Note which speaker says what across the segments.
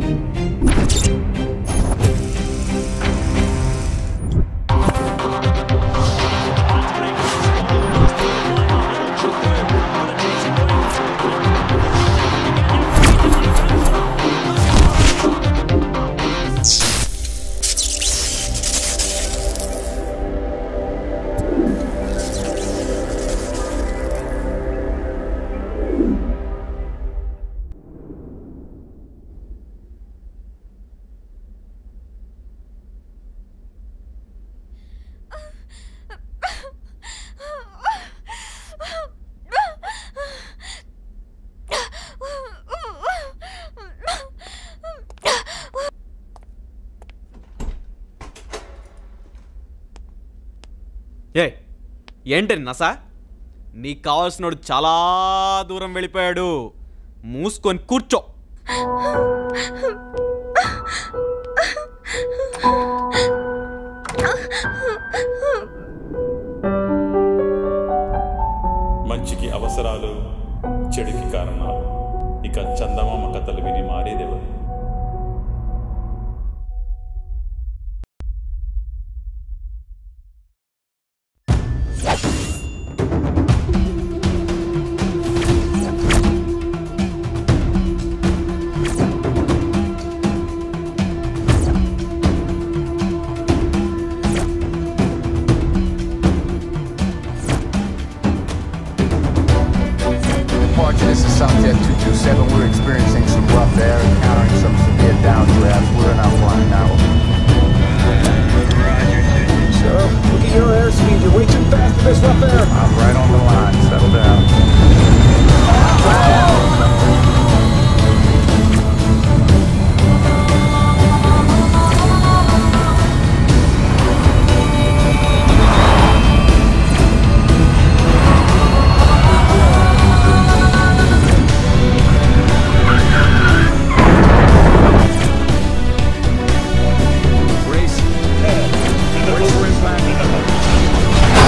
Speaker 1: ఏ ఏంటి నసా నీకు కావాల్సినోడు చాలా దూరం వెళ్ళిపోయాడు మూసుకొని కూర్చో
Speaker 2: మంచికి అవసరాలు చెడుకి కారణాలు ఇక చందమామ కథలు విని మారేదెవరు
Speaker 3: Departure, this is Southjet 227. We're experiencing some rough air, encountering some severe downdrafts. We're not flying now.
Speaker 4: Sir, look at your airspeed. You're way too fast for this rough air.
Speaker 3: I'm right on the line. Settle down. Race. Race, race, man.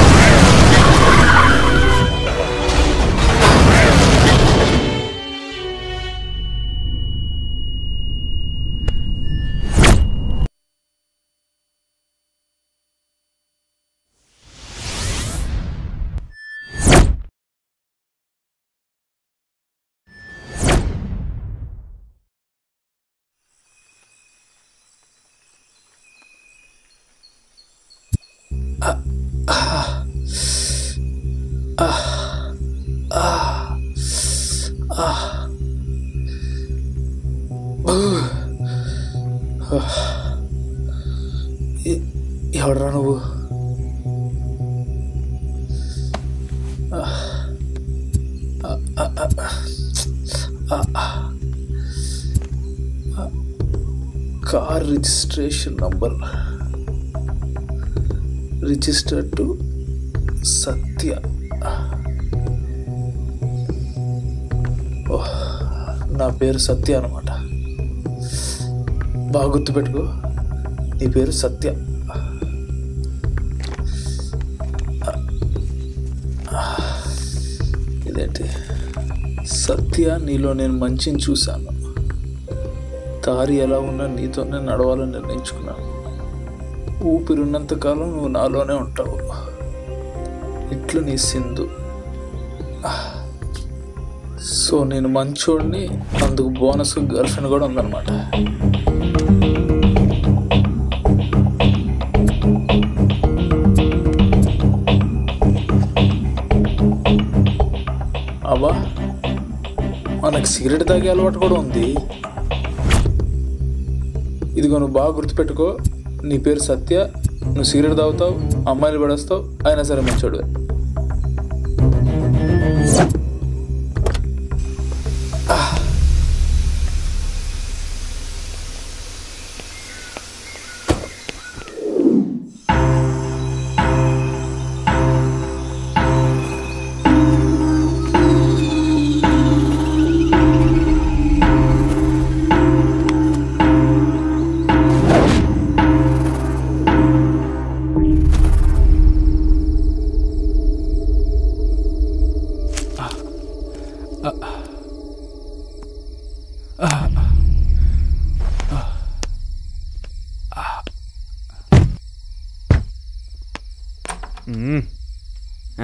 Speaker 4: ఎవడరా నువ్వు car registration number register to Satya oh, నా పేరు సత్య అనమాట బాగా గుర్తుపెట్టుకో నీ పేరు సత్య ఇదేంటి సత్య నీలో నేను మంచిని చూశాను దారి ఎలా ఉన్నా నీతోనే నడవాలని నిర్ణయించుకున్నాను ఊపిరున్నంతకాలం నువ్వు నాలోనే ఉంటావు ఇట్లు నీ సింధు సో నేను మంచోడిని అందుకు బోనస్ గర్ల్ ఫ్రెండ్ కూడా ఉందన్నమాట అబ్బా మనకు సిగరెట్ తాగే అలవాటు కూడా ఉంది ఇదిగో నువ్వు బాగా గుర్తుపెట్టుకో నీ పేరు సత్య నువ్వు సిగరెట్ తాగుతావు అమ్మాయిలు పడేస్తావు అయినా సరే మంచోడు
Speaker 1: మ్మ్. ఆ?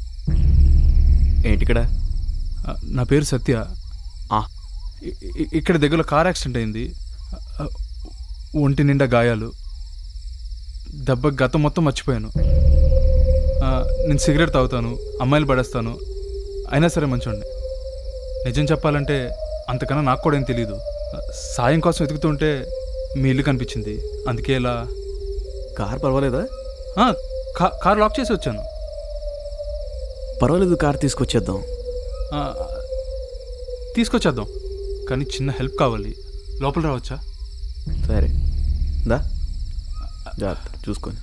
Speaker 1: ఏంటి ఇక్కడ
Speaker 5: ఆ, నా పేరు సత్య
Speaker 1: ఆ,
Speaker 5: ఇ- ఇ- ఇక్కడ దగ్గరలో కార్ యాక్సిడెంట్ అయింది ఆ, ఒంటి నిండా గాయాలు దెబ్బ గతం మొత్తం మర్చిపోయాను ఆ, నేను సిగరెట్ తాగుతాను అమ్మాయిలు పడేస్తాను అయినా సరే మంచోండి నిజం చెప్పాలంటే అంతకన్నా నాకు కూడా ఏం తెలియదు ఆ, సాయం కోసం వెతుకుతుంటే మీ ఇల్లు కనిపించింది అందుకే ఇలా
Speaker 1: కార్ పర్వాలేదా
Speaker 5: ఆ, కా- కార్ లాక్ చేసి వచ్చాను
Speaker 1: పర్వాలేదు కార్ తీసుకొచ్చేద్దాం
Speaker 5: ఆ, తీసుకొచ్చేద్దాం కానీ చిన్న హెల్ప్ కావాలి లోపల రావచ్చా
Speaker 1: సరే దా జాగ్రత్త చూసుకొని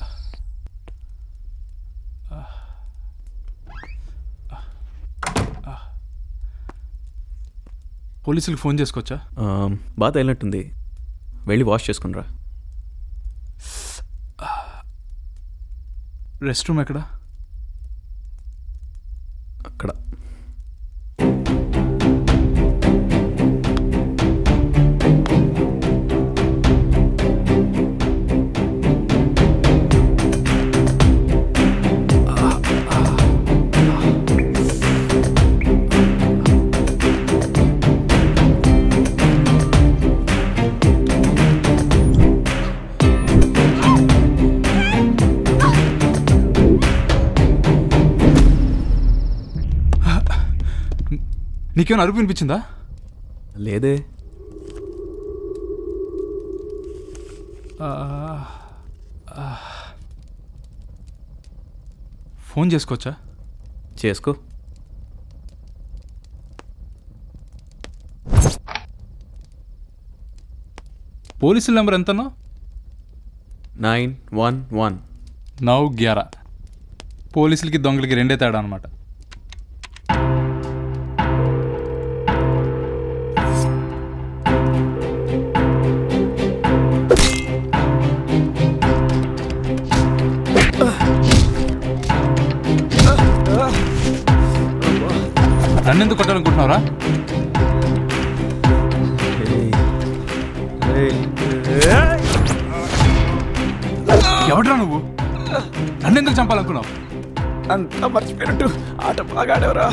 Speaker 5: పోలీసులకు ఫోన్ చేసుకోవచ్చా
Speaker 1: ఆ, బాగా తగిలినట్టుంది వెళ్ళి వాష్ చేసుకునిరా
Speaker 5: రెస్ట్ రూమ్ ఎక్కడ
Speaker 1: అక్కడ
Speaker 5: నీకేమైనా అరుపు వినిపించిందా
Speaker 1: లేదే
Speaker 5: ఆ, ఆ. ఫోన్ చేసుకోవచ్చా
Speaker 1: చేసుకో
Speaker 5: పోలీసుల నెంబర్ ఎంతనో
Speaker 1: నైన్ వన్ వన్
Speaker 5: నవ్ గ్యారా పోలీసులకి దొంగలకి రెండే తేడా అనమాట నన్నెందుకు కొట్టాలనుకుంటున్నారా ఎవడ్రా నువ్వు నన్నెందుకు చంపాలనుకున్నావు
Speaker 1: అంతా మర్చిపోయినట్టు ఆట బాగా ఆడేవరా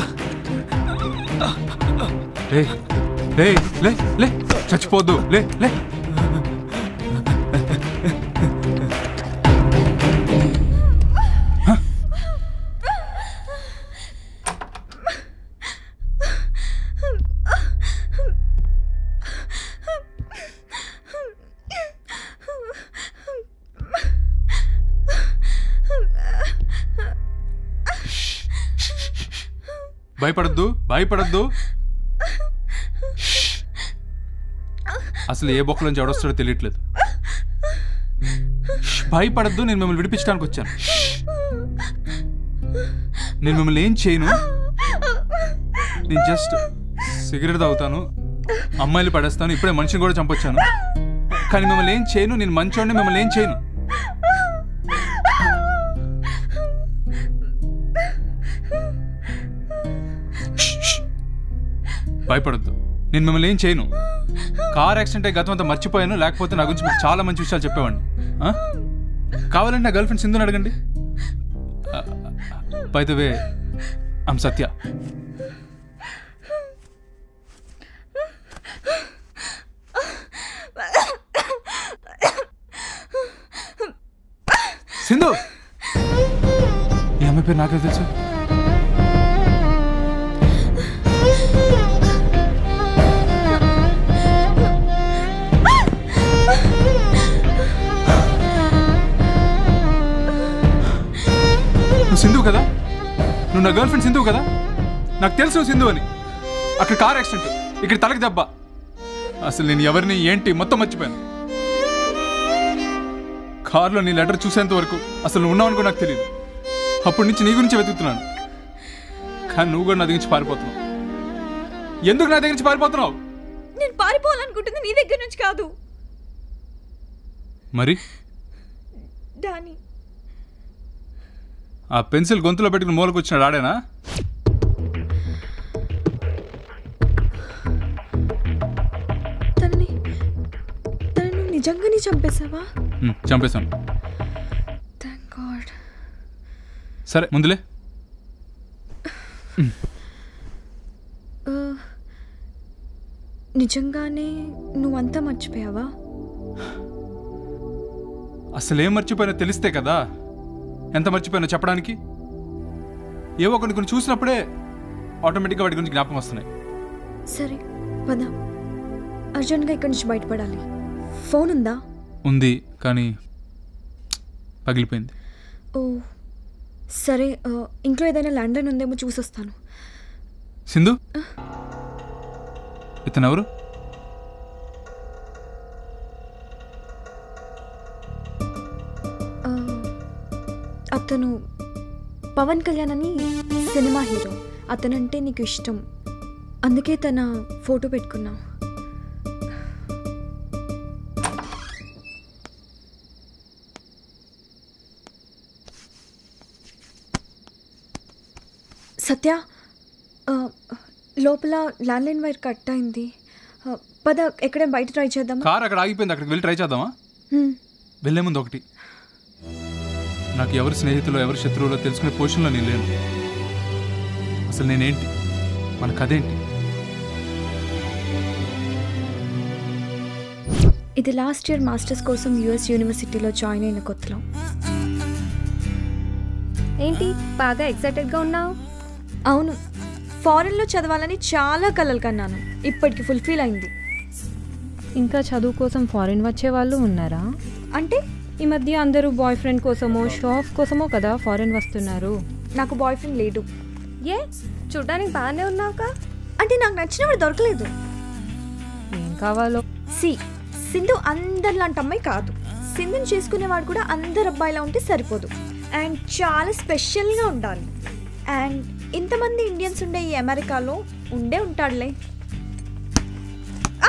Speaker 5: లే లే లే లే చచ్చిపోద్దు లే లే హ? భయపడద్దు భయపడద్దు అసలు ఏ బొక్కల నుంచి ఎవడొస్తాడో తెలియట్లేదు ష్, భయపడద్దు నేను మిమ్మల్ని విడిపించడానికి వచ్చాను నేను మిమ్మల్ని ఏం చేయను నేను జస్ట్ సిగరెట్ తాగుతాను అమ్మాయిలు పడేస్తాను ఇప్పుడే మనిషిని కూడా చంపొచ్చాను కానీ మిమ్మల్ని ఏం చేయను నేను మంచోడిని మిమ్మల్ని ఏం చేయను భయపడద్దు నేను మిమ్మల్ని ఏం చేయను కార్ యాక్సిడెంట్ అయ్యి గతం అంతా మర్చిపోయాను లేకపోతే నా గురించి మీకు చాలా మంచి విషయాలు చెప్పేవాడిని ఆ? కావాలంటే నా గర్ల్ ఫ్రెండ్ సింధుని అడగండి by the way I'm Satya Sindhu ఈ అమ్మాయి పేరు నాకే తెలుసు నువ్వు సింధు కదా నువ్వు నా గర్ల్ ఫ్రెండ్ సింధు కదా నాకు తెలుసు నువ్వు సింధు అని అక్కడ కార్ యాక్సిడెంట్ ఇక్కడ తలకి దెబ్బ అసలు నేను ఎవరిని ఏంటి మొత్తం మర్చిపోయాను కార్లో నీ లెటర్ చూసేంత వరకు అసలు నువ్వు ఉన్నావు అనుకో నాకు తెలియదు అప్పటి నుంచి నీ గురించి వెతుకుతున్నాను కానీ నువ్వు కూడా నా దగ్గర నుంచి పారిపోతున్నావు ఎందుకు నా దగ్గర నుంచి పారిపోతున్నావు
Speaker 6: నేను పారిపోవాలనుకుంటుంది నీ దగ్గర నుంచి కాదు
Speaker 5: మరి
Speaker 6: డానీ
Speaker 5: ఆ పెన్సిల్ గొంతులో పెట్టుకుని మూలకు వచ్చినాడు ఆడేనా
Speaker 6: తనని తనని నువ్వు నిజంగానే చంపేశావా
Speaker 5: ఉమ్, చంపేశాను
Speaker 6: థ్యాంక్ గాడ్
Speaker 5: సరే ముందులే
Speaker 6: ఆ, నిజంగానే నువ్వంతా మర్చిపోయావా
Speaker 5: అసలు ఏం మర్చిపోయినా తెలిస్తే కదా ఎంత మర్చిపోయినా చెప్పడానికి ఏవో కొన్ని కొన్ని చూసినప్పుడే ఆటోమేటిక్గా వాటి గురించి జ్ఞాపకం వస్తున్నాయి
Speaker 6: సరే పద అర్జెంట్గా ఇక్కడి నుంచి బయటపడాలి ఫోన్ ఉందా
Speaker 5: ఉంది కానీ పగిలిపోయింది
Speaker 6: ఓ సరే ఆ, ఇంట్లో ఏదైనా ల్యాండ్లైన్ ఉందేమో చూసొస్తాను
Speaker 5: సింధు ఇతను ఎవరు
Speaker 6: ఆ, అతను పవన్ కళ్యాణ్ అని సినిమా హీరో అతనంటే నీకు ఇష్టం అందుకే తన ఫోటో పెట్టుకున్నా సత్య ఆ, లోపల ల్యాండ్లైన్ వైర్ కట్ అయింది ఆ, పద ఎక్కడే బయట ట్రై చేద్దామా
Speaker 5: కార్ అక్కడ ఆగిపోయింది అక్కడికి వెళ్ళి ట్రై చేద్దామా
Speaker 6: హ్మ్.
Speaker 5: వెళ్ళే ముందు ఒకటి నాకు ఎవరి స్నేహితులు ఎవరి శత్రువులో తెలుసుకునే పొజిషన్లో నేను లేను అసలు నేనేంటి మన కథ ఏంటి
Speaker 6: ఇది లాస్ట్ ఇయర్ మాస్టర్స్ కోసం యుఎస్ యూనివర్సిటీలో జాయిన్ అయిన కొత్తలో
Speaker 7: ఏంటి బాగా ఎక్సైటెడ్గా ఉన్నావు
Speaker 6: అవును ఫారెన్లో చదవాలని చాలా కలలు కన్నాను ఇప్పటికి ఫుల్ఫిల్ అయింది
Speaker 7: ఇంకా చదువు కోసం ఫారిన్ వచ్చే వాళ్ళు ఉన్నారా
Speaker 6: అంటే
Speaker 7: ఈ మధ్య అందరూ బాయ్ ఫ్రెండ్ కోసమో షో ఆఫ్ కోసమో కదా ఫారిన్ వస్తున్నారు
Speaker 6: నాకు బాయ్ ఫ్రెండ్ లేడు
Speaker 7: ఏ చూడ్డానికి బాగానే ఉన్నావుగా
Speaker 6: అంటే నాకు నచ్చినవాడు దొరకలేదు
Speaker 7: ఏం కావాలో
Speaker 6: సి సింధు అందరిలాంటి అమ్మాయి కాదు సింధుని చేసుకునేవాడు కూడా అందరు అబ్బాయిలా ఉంటే సరిపోదు అండ్ చాలా స్పెషల్గా ఉండాలి అండ్ ఇంతమంది ఇండియన్స్ ఉండే ఈ అమెరికాలో ఉండే ఉంటాడులే ఆ!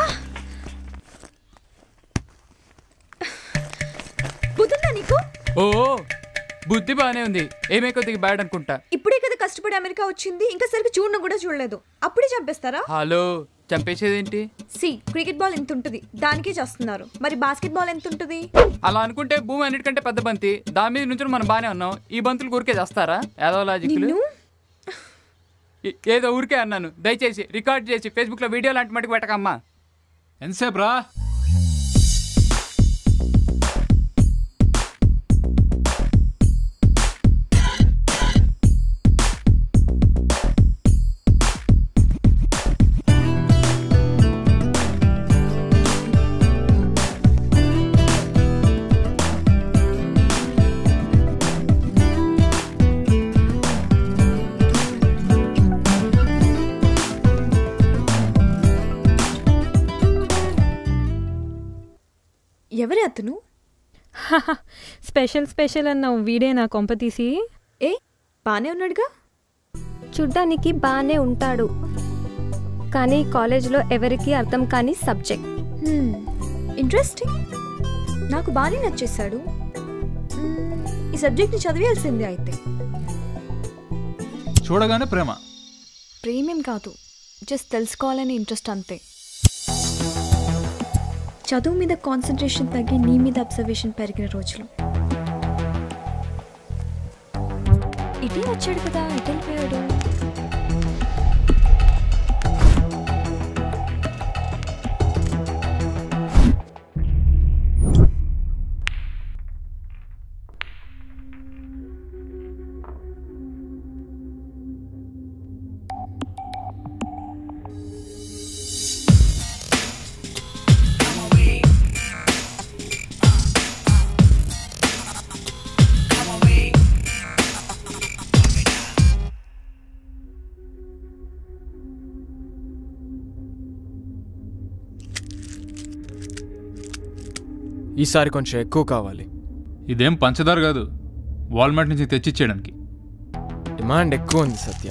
Speaker 6: బుద్ధుందా నీకు
Speaker 8: ఓ బుద్ధి బాగానే ఉంది ఏమే కొద్దిగా బ్యాడ్ అనుకుంటా
Speaker 6: ఇప్పుడే కదా కష్టపడి అమెరికా వచ్చింది ఇంకా సరిగ్గా చూడను కూడా చూడలేదు అప్పుడే చంపేస్తారా
Speaker 8: హలో చంపేసేదేంటి
Speaker 6: సి క్రికెట్ బాల్ ఎంత ఉంటుంది దానికే చేస్తున్నారు మరి బాస్కెట్ బాల్ ఎంత ఉంటుంది
Speaker 8: అలా అనుకుంటే భూమి అన్నిటికంటే పెద్ద బంతి దాని మీద నుంచి మనం బాగానే ఉన్నాం ఈ బంతులు ఊరికే చేస్తారా ఏదో లాజిక్లు
Speaker 6: నిన్ను
Speaker 8: ఏ- ఏదో ఊరికే అన్నాను దయచేసి రికార్డ్ చేసి ఫేస్బుక్లో వీడియో లాంటి మటుకు పెట్టకమ్మా
Speaker 5: ఎంతసేపు రా
Speaker 6: ఎవరే అతను
Speaker 7: స్పెషల్ స్పెషల్ అన్నావు వీడే నా కొంప తీసి
Speaker 6: ఏ బానే ఉన్నాడుగా
Speaker 7: చూడ్డానికి బాగానే ఉంటాడు కానీ కాలేజ్లో ఎవరికి అర్థం కాని సబ్జెక్ట్
Speaker 6: ఇంట్రెస్టింగ్ నాకు బాగానే నచ్చేసాడు మ్మ్, ఈ సబ్జెక్ట్ని చదివేయాల్సిందే అయితే
Speaker 5: చూడగానే ప్రేమ
Speaker 6: ప్రేమేం కాదు జస్ట్ తెలుసుకోవాలని ఇంట్రెస్ట్ అంతే చదువు మీద కాన్సన్ట్రేషన్ తగ్గి నీ మీద అబ్జర్వేషన్ పెరిగిన రోజులు ఇటే వచ్చాడు కదా ఇటు వెళ్ళిపోయాడు
Speaker 1: ఈసారి కొంచెం ఎక్కువ కావాలి
Speaker 5: ఇదేం పంచదార కాదు వాల్మార్ట్ నుంచి తెచ్చిచ్చేయడానికి
Speaker 1: డిమాండ్ ఎక్కువ ఉంది సత్య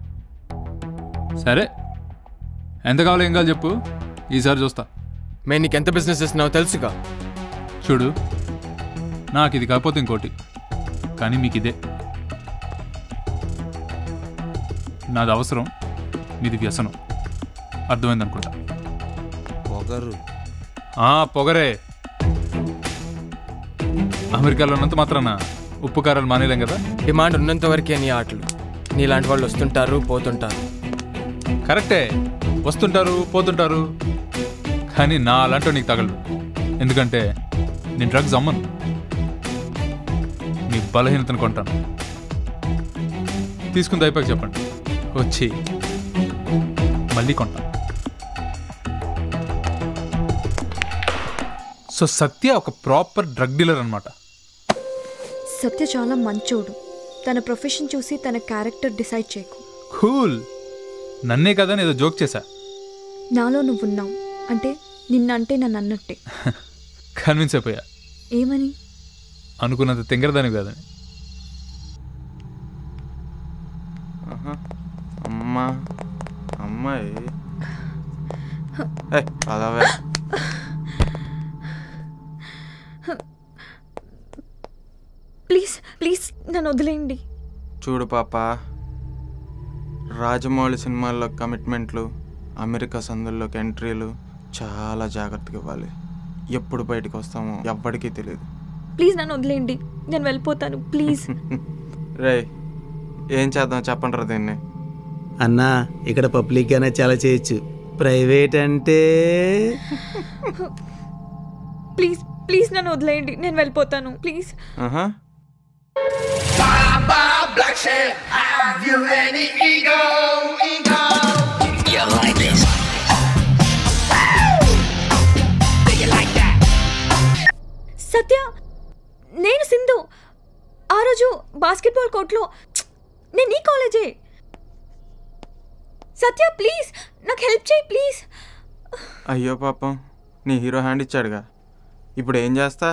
Speaker 5: సరే ఎంత కావాలో ఏం కావాలి చెప్పు ఈసారి చూస్తా
Speaker 1: మేము నీకు ఎంత బిజినెస్ చేస్తున్నావో తెలుసుగా
Speaker 5: చూడు నాకు ఇది కాకపోతే ఇంకోటి కానీ మీకు ఇదే నాది అవసరం మీది వ్యసనం అర్థమైంది అనుకుంటా
Speaker 1: పొగరు
Speaker 5: ఆ, పొగరే అమెరికాలో ఉన్నంత మాత్రాన ఉప్పు కారాలు మానేలేం కదా
Speaker 9: డిమాండ్ ఉన్నంత వరకే నీ ఆటలు నీలాంటి వాళ్ళు వస్తుంటారు పోతుంటారు
Speaker 5: కరెక్టే వస్తుంటారు పోతుంటారు కానీ నా అలాంటి నీకు తగలడు ఎందుకంటే నేను డ్రగ్స్ అమ్మను నీ బలహీనతను కొంటాను తీసుకుంది అయిపోయాక చెప్పండి వచ్చి మళ్ళీ కొంటాను సో సత్య ఒక ప్రాపర్ డ్రగ్ డీలర్ అనమాట
Speaker 6: సత్య చాలా మంచోడు తన ప్రొఫెషన్ చూసి తన క్యారెక్టర్ డిసైడ్ చేయకు
Speaker 5: కూల్ నన్నే కదా నేను ఏదో జోక్ చేశా
Speaker 6: నాలో నువ్వున్నావు అంటే నిన్నంటే నన్ను అన్నట్టే
Speaker 5: కన్విన్స్ అయిపోయా
Speaker 6: ఏమని
Speaker 5: అనుకున్నంత తింగరదాని కాదని
Speaker 10: ఆహా. అమ్మా అమ్మాయి ఏయ్, పదవే
Speaker 6: ప్లీజ్ ప్లీజ్ నన్ను వదిలేయండి
Speaker 10: చూడు పాప రాజమౌళి సినిమాల్లో కమిట్మెంట్లు అమెరికా సందుల్లోకి ఎంట్రీలు చాలా జాగ్రత్తగా ఇవ్వాలి ఎప్పుడు బయటకు వస్తామో ఎవ్వడికి తెలియదు
Speaker 6: ప్లీజ్ నన్ను వదిలేయండి నేను వెళ్ళిపోతాను ప్లీజ్
Speaker 10: రేయ్ ఏం చేద్దాం చెప్పంటారా దీన్ని
Speaker 11: అన్నా ఇక్కడ పబ్లిక్ గానే చాలా చేయొచ్చు ప్రైవేట్ అంటే
Speaker 6: ప్లీజ్ ప్లీజ్ నన్ను వదిలేయండి నేను వెళ్ళిపోతాను ప్లీజ్
Speaker 10: ఆహా
Speaker 6: సత్య నేను సింధు ఆ రోజు బాస్కెట్బాల్ కోర్ట్లో నేను ఈ కాలేజే సత్య ప్లీజ్ నాకు హెల్ప్ చేయి ప్లీజ్
Speaker 10: అయ్యో పాపం నీ హీరో హ్యాండ్ ఇచ్చాడుగా ఇప్పుడు ఏం చేస్తా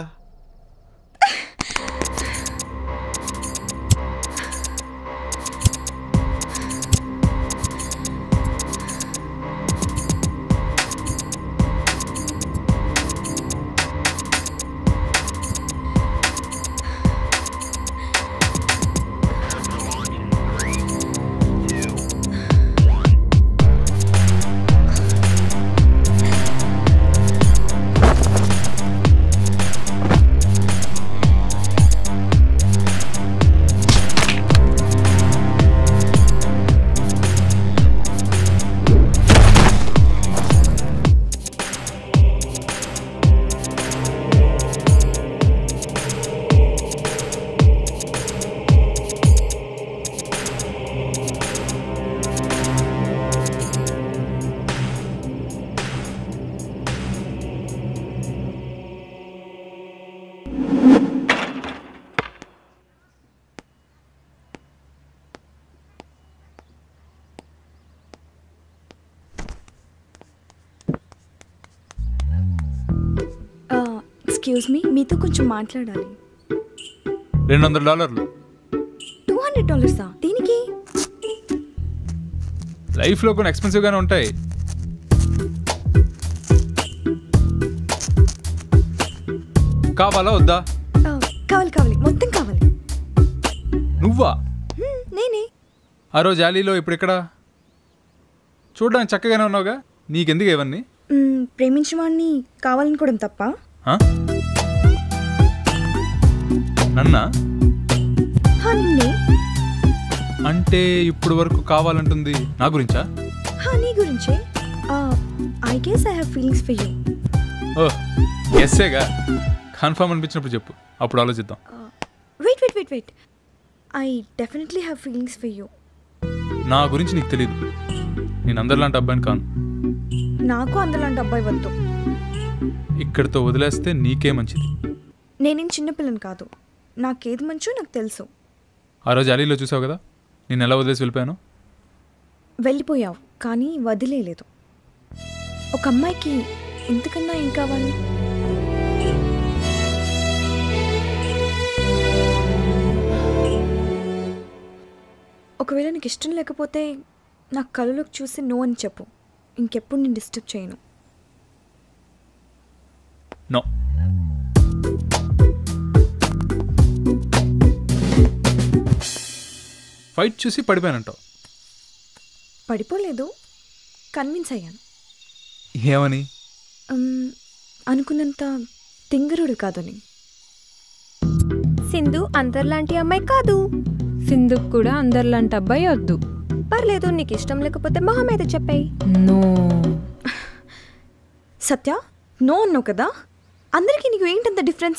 Speaker 6: ఎక్స్క్యూజ్ మీ మీతో కొంచెం మాట్లాడాలి
Speaker 5: రెండు వందల డాలర్లు
Speaker 6: టూ హండ్రెడ్ డాలర్సా దీనికి
Speaker 5: లైఫ్లో కొన్ని ఎక్స్పెన్సివ్గానే ఉంటాయి కావాలా వద్దా
Speaker 6: ఆ, కావాలి కావాలి మొత్తం కావాలి
Speaker 5: నువ్వా
Speaker 6: హ్మ్, నేనే
Speaker 5: ఆ రోజు యాలీలో ఇప్పుడు ఇక్కడ చూడడానికి చక్కగానే ఉన్నావుగా నీకెందుకు ఇవన్నీ
Speaker 6: మ్, ప్రేమించిన వాడిని కావాలనుకోవడం తప్ప
Speaker 5: ఆ? నన్నా
Speaker 6: హా, నిన్నే
Speaker 5: అంటే ఇప్పుడు వరకు కావాలంటుంది నా గురించా
Speaker 6: హా, నీ గురించే I guess I have feelings for you
Speaker 5: ఓ ఎస్సేగా కన్ఫర్మ్ అనిపించినప్పుడు చెప్పు అప్పుడు ఆలోచిద్దాం
Speaker 6: wait wait wait wait I definitely have feelings for you
Speaker 5: నా గురించి నీకు తెలియదు నేను అందరిలాంటి అబ్బాయిని కాను
Speaker 6: నాకు అందులాంటి అబ్బాయి వద్దు
Speaker 5: ఇక్కడితో వదిలేస్తే నీకే మంచిది
Speaker 6: నేనేం చిన్నపిల్లని కాదు నాకేది మంచో నాకు తెలుసు
Speaker 5: ఆ రోజు అలీలో చూసావు కదా నేను ఎలా వదిలేసి వెళ్ళిపోయాను
Speaker 6: వెళ్ళిపోయావు కానీ వదిలేలేదు ఒక అమ్మాయికి ఇంతకన్నా ఏం కావాలి ఒకవేళ నీకు ఇష్టం లేకపోతే నాకు కళ్ళలోకి చూసి నో అని చెప్పు ఇంకెప్పుడు నేను డిస్టర్బ్ చేయను
Speaker 5: నో ఫైట్ చూసి పడిపోయానంటావు
Speaker 6: పడిపోలేదు కన్విన్స్ అయ్యాను
Speaker 5: ఏమని
Speaker 6: ఉమ్, అనుకున్నంత తింగరుడు కాదని
Speaker 12: సింధు అందరిలాంటి అమ్మాయి కాదు
Speaker 7: సింధుకు కూడా అందరిలాంటి అబ్బాయి వద్దు
Speaker 12: పర్లేదు నీకు ఇష్టం లేకపోతే మొహం అయితే చెప్పాయి
Speaker 7: నో
Speaker 6: సత్య నో అన్నావు కదా అందరికీ నీకు ఏంటంత difference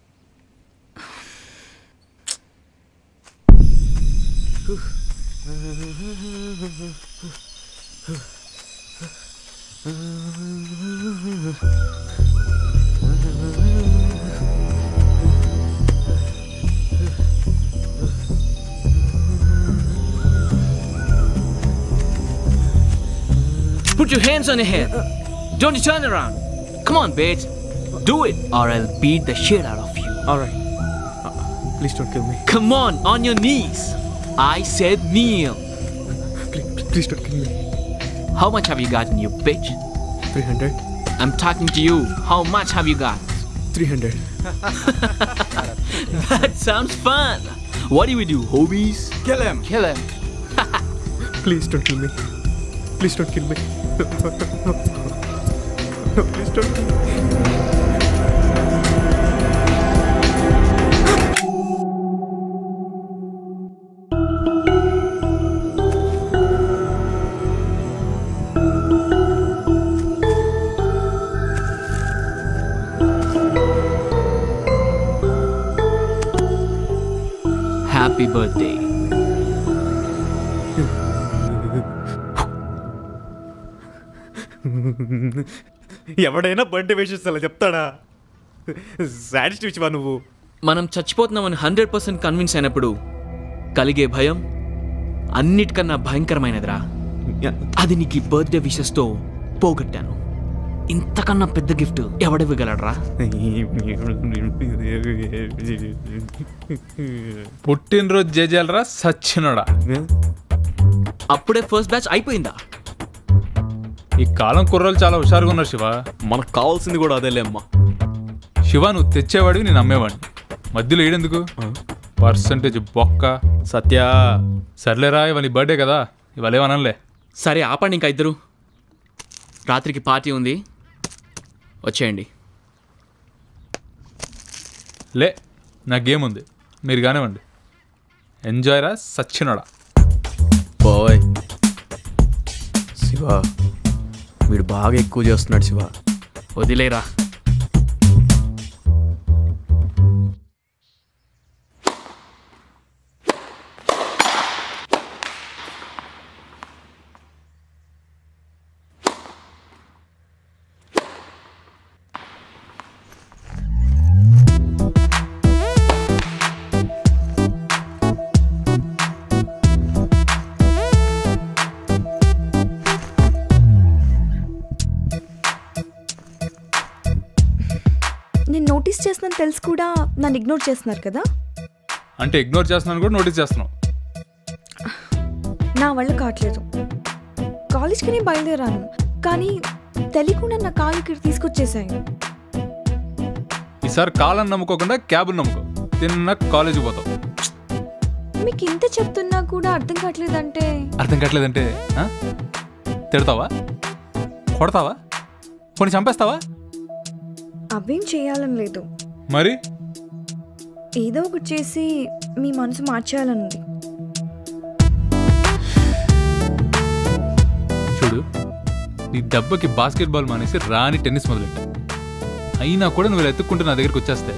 Speaker 13: Put your hands on your head. Don't you turn around. Come on, bitch. Do it, or I'll beat the shit out of you.
Speaker 9: Alright. Please don't kill me.
Speaker 13: Come on, on your knees. I said kneel.
Speaker 9: Please, please don't kill me.
Speaker 13: How much have you got in you, bitch?
Speaker 9: 300.
Speaker 13: I'm talking to you. How much have you got?
Speaker 9: 300.
Speaker 13: That sounds fun. What do we do, hobies?
Speaker 9: Kill him.
Speaker 8: Kill him.
Speaker 9: Please don't kill me. Please don't kill me. No, no, no. No, please don't kill me.
Speaker 13: Happy birthday.
Speaker 9: ఎవడైనా birthday wishes అలా చెప్తాడా sadist ఇచ్చివా నువ్వు
Speaker 13: మనం చచ్చిపోతున్నామని hundred percent convince అయినప్పుడు కలిగే భయం అన్నిటికన్నా భయంకరమైనదిరా అది నీకు ఈ బర్త్డే విషెస్తో పోగొట్టాను ఇంతకన్నా పెద్ద గిఫ్ట్ ఎవడివ్వగలడ్రా
Speaker 5: పుట్టినరోజు జేజాలరా సచ్చినోడా
Speaker 13: అప్పుడే ఫస్ట్ బ్యాచ్ అయిపోయిందా
Speaker 5: ఈ కాలం కుర్రోలు చాలా హుషారుగా ఉన్నారు శివ
Speaker 9: మనకు కావాల్సింది కూడా అదేలే అమ్మా
Speaker 5: శివ నువ్వు తెచ్చేవాడివి నేను అమ్మేవాడిని మధ్యలో ఏడెందుకు పర్సంటేజ్ బొక్క
Speaker 9: సత్య
Speaker 5: సర్లేరా ఇవాళ నీ బర్త్డే కదా ఇవాళ ఏమనలే
Speaker 13: సరే ఆపండి ఇంకా ఇద్దరు రాత్రికి పార్టీ ఉంది వచ్చేయండి
Speaker 5: లే నా గేమ్ ఉంది మీరు కానివ్వండి ఎంజాయ్ రా సచ్చినోడా
Speaker 9: బాయ్ శివ వీడు బాగా ఎక్కువ చేస్తున్నాడు శివ
Speaker 13: వదిలేరా
Speaker 6: నేను నోటీస్ చేస్తున్నాను తెలుసు కూడా నన్ను ఇగ్నోర్ చేస్తున్నారు కదా
Speaker 5: అంటే ఇగ్నోర్ చేస్తున్నాను కూడా నోటీస్ చేస్తున్నావు
Speaker 6: నా వల్ల కావట్లేదు కాలేజ్కి నేను బయలుదేరాను కానీ తెలియకుండా నా కాలు ఇక్కడ తీసుకొచ్చేసాయి
Speaker 5: ఈసారి కాలని నమ్ముకోకుండా క్యాబుని నమ్ముకో తిన్న కాలేజీకి పోతావు
Speaker 6: మీకు ఇంత చెప్తున్నా కూడా అర్థం కావట్లేదంటే
Speaker 5: అర్థం కావట్లేదంటే ఆ? తిడతావా కొడతావా కొన్ని చంపేస్తావా
Speaker 6: అవేం చేయాలని లేదు
Speaker 5: మరి
Speaker 6: ఏదో ఒకటి చేసి మీ మనసు మార్చేయాలనుంది
Speaker 5: చూడు నీ దెబ్బకి బాస్కెట్ బాల్ మానేసి రాని టెన్నిస్ మొదలెట్టా అయినా కూడా నువ్వు ఇలా ఎత్తుక్కుంటూ నా దగ్గరికి వచ్చేస్తే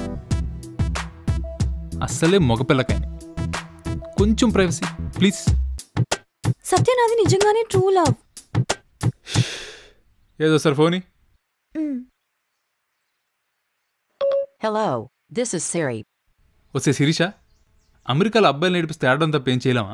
Speaker 5: అస్సలే మగపిల్లకాయని కొంచెం ప్రైవసీ ప్లీజ్
Speaker 6: సత్యనాది నిజంగానే ట్రూ లవ్
Speaker 5: ఏదో సార్ ఫోని
Speaker 14: Hello, this is Siri.
Speaker 5: వస్తే శిరీష అమెరికాలో అబ్బాయిలు నేర్పిస్తే ఆడడం తప్ప ఏం చేయలేమా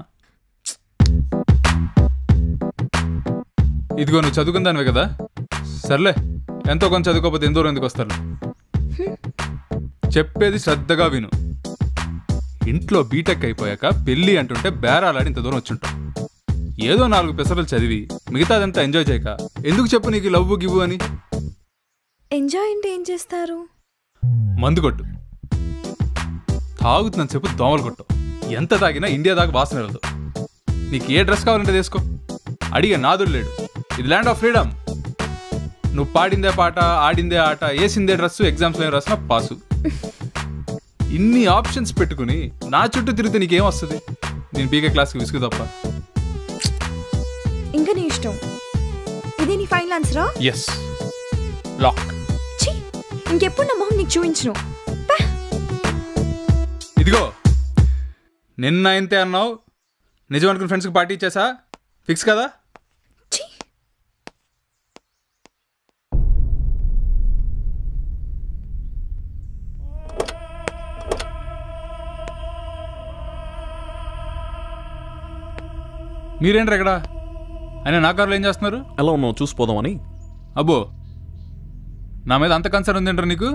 Speaker 5: ఇదిగో నువ్వు చదువుకుందానివే కదా సర్లే ఎంతో కొంచెం చదువుకోకపోతే ఎందరో ఎందుకు వస్తారు చెప్పేది శ్రద్ధగా విను ఇంట్లో బీటెక్ అయిపోయాక పెళ్ళి అంటుంటే బేరాలాడి ఇంత దూరం వచ్చుంటాం ఏదో నాలుగు పెసరలు చదివి మిగతాదంతా ఎంజాయ్ చేయక ఎందుకు చెప్పు నీకు లవ్ గివ్వు అని
Speaker 6: ఎంజాయ్ అంటే ఏం చేస్తారు
Speaker 5: మందు కొట్టు తాగుతున్నాను చెప్పు దోమలు కొట్టు ఎంత తాగినా ఇండియా దాకా వాసన వెళ్ళదు నీకు ఏ డ్రెస్ కావాలంటే తీసుకో అడిగే నాదుడు లేడు ఇది ల్యాండ్ ఆఫ్ ఫ్రీడమ్ నువ్వు పాడిందే పాట ఆడిందే ఆట వేసిందే డ్రెస్ ఎగ్జామ్స్లో రాసిన పాసు ఇన్ని ఆప్షన్స్ పెట్టుకుని నా చుట్టూ తిరిగితే నీకేం వస్తుంది నేను బీకే క్లాస్కి విసుగు తప్ప
Speaker 6: ఇంకా నీ ఇష్టం ఇదే నీ ఫైనల్ ఆన్సరా
Speaker 5: ఎస్ లాక్
Speaker 6: ఛీ ఇంకెప్పుడు నా మొహం నీకు చూపించను
Speaker 5: ఇదిగో నిన్న ఇంతే అన్నావు నిజం అనుకున్న ఫ్రెండ్స్కి పార్టీ ఇచ్చేసా ఫిక్స్ కదా మీరేంటి ఎక్కడ అయినా నా కారులో ఏం చేస్తున్నారు
Speaker 15: ఎలా ఉన్నావు చూసిపోదామని
Speaker 5: అబ్బో నా మీద అంత కన్సర్న్ ఉందేంటారు నీకు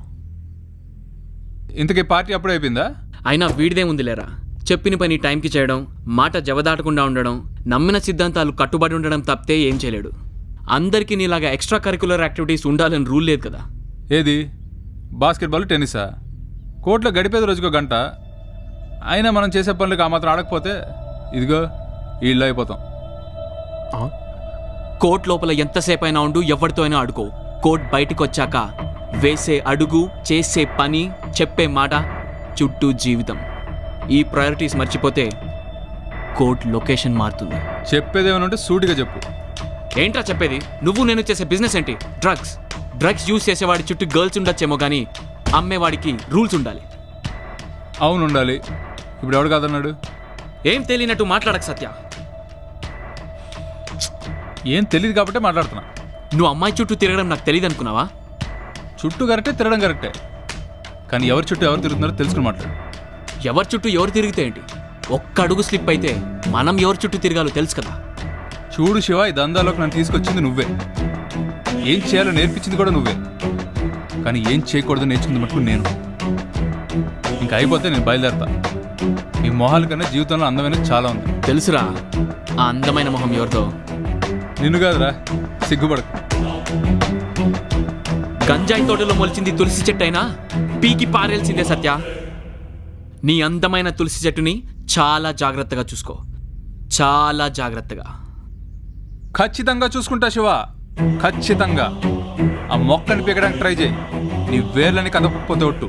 Speaker 5: ఇంతకీ పార్టీ అప్పుడే అయిపోయిందా
Speaker 13: అయినా వీడిదేముంది లేరా చెప్పిన పని టైంకి చేయడం మాట జవదాటకుండా ఉండడం నమ్మిన సిద్ధాంతాలు కట్టుబడి ఉండడం తప్పితే ఏం చేయలేడు అందరికీ నీలాగా ఎక్స్ట్రా కరికులర్ యాక్టివిటీస్ ఉండాలని రూల్ లేదు కదా
Speaker 5: ఏది బాస్కెట్బాల్ టెన్నిసా కోర్టులో గడిపేది రోజుకో గంట అయినా మనం చేసే పనులకు ఆ మాత్రం ఆడకపోతే ఇదిగో ఇళ్ళు అయిపోతాం
Speaker 13: కోర్ట్ లోపల ఎంతసేపు అయినా ఉండు ఎవరితో అయినా ఆడుకో కోర్ట్ బయటికి వచ్చాక వేసే అడుగు చేసే పని చెప్పే మాట చుట్టూ జీవితం ఈ ప్రయారిటీస్ మర్చిపోతే కోర్ట్ లొకేషన్ మారుతుంది
Speaker 5: చెప్పేది ఏమైనా ఉంటే సూటిగా చెప్పు
Speaker 13: ఏంట్రా చెప్పేది నువ్వు నేను చేసే బిజినెస్ ఏంటి డ్రగ్స్ డ్రగ్స్ యూజ్ చేసేవాడి చుట్టూ గర్ల్స్ ఉండొచ్చేమో కానీ అమ్మేవాడికి రూల్స్ ఉండాలి
Speaker 5: అవును ఉండాలి ఇప్పుడు ఎవడు కాదన్నాడు
Speaker 13: ఏం తెలియనట్టు మాట్లాడక సత్య
Speaker 5: ఏం తెలియదు కాబట్టే మాట్లాడుతున్నా
Speaker 13: నువ్వు అమ్మాయి చుట్టూ తిరగడం నాకు తెలియదు అనుకున్నావా
Speaker 5: చుట్టూ కరెక్టే తిరగడం కరెక్టే కానీ ఎవరి చుట్టూ ఎవరు తిరుగుతున్నారో తెలుసుకుని మాట్లాడు
Speaker 13: ఎవరి చుట్టూ ఎవరు తిరిగితే ఏంటి ఒక్క అడుగు స్లిప్ అయితే మనం ఎవరి చుట్టూ తిరగాలో తెలుసు కదా
Speaker 5: చూడు శివ ఈ దందాలోకి నన్ను తీసుకొచ్చింది నువ్వే ఏం చేయాలో నేర్పించింది కూడా నువ్వే కానీ ఏం చేయకూడదు నేర్చుకుంది మటుకు నేను ఇంకా అయిపోతే నేను బయలుదేరతా ఈ మొహాల కన్నా జీవితంలో అందమైన చాలా ఉంది
Speaker 13: తెలుసురా ఆ అందమైన మొహం ఎవరిదో
Speaker 5: నిన్ను కాదురా సిగ్గుపడకు
Speaker 13: గంజాయి తోటలో మొలిచింది తులసి చెట్టు అయినా పీకి పారేల్సిందే సత్య నీ అందమైన తులసి చెట్టుని చాలా జాగ్రత్తగా చూసుకో చాలా జాగ్రత్తగా
Speaker 5: ఖచ్చితంగా చూసుకుంటా శివ ఖచ్చితంగా ఆ మొక్కని పీకడానికి ట్రై చేయి నీ వేర్లని కదపకపోతే ఒట్టు